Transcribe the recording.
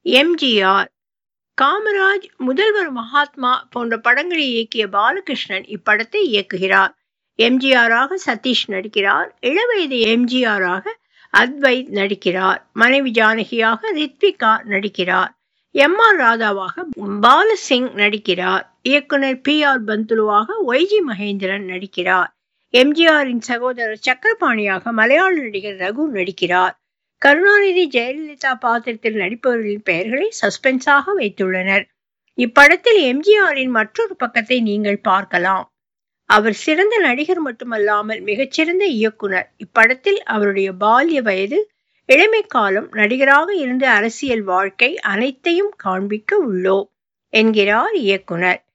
எம்ஜிஆர் காமராஜ் முதல்வர் மகாத்மா போன்ற படங்களை இயக்கிய பாலகிருஷ்ணன் இப்படத்தை இயக்குகிறார் எம்ஜிஆராக சதீஷ் நடிக்கிறார் இளவயது எம்ஜிஆராக அத்வைத் நடிக்கிறார் மனைவி ஜானகியாக ரித்விகா நடிக்கிறார் எம் ஆர் ராதாவாக பாலசிங் நடிக்கிறார் இயக்குனர் பி ஆர் பந்துலுவாக ஒய்ஜி மகேந்திரன் நடிக்கிறார் எம்ஜிஆரின் சகோதரர் சக்கரபாணியாக மலையாள நடிகர் ரகு நடிக்கிறார் கருணாநிதி ஜெயலலிதா பாத்திரத்தில் நடிப்பவர்களின் பெயர்களை சஸ்பென்ஸாக வைத்துள்ளனர் இப்படத்தில் எம்ஜிஆரின் மற்றொரு பக்கத்தை நீங்கள் பார்க்கலாம் அவர் சிறந்த நடிகர் மட்டுமல்லாமல் மிகச்சிறந்த இயக்குனர் இப்படத்தில் அவருடைய பால்ய வயது இளமை காலம் நடிகராக இருந்து அரசியல் வாழ்க்கை அனைத்தையும் காண்பிக்க உள்ளோம் என்கிறார் இயக்குனர்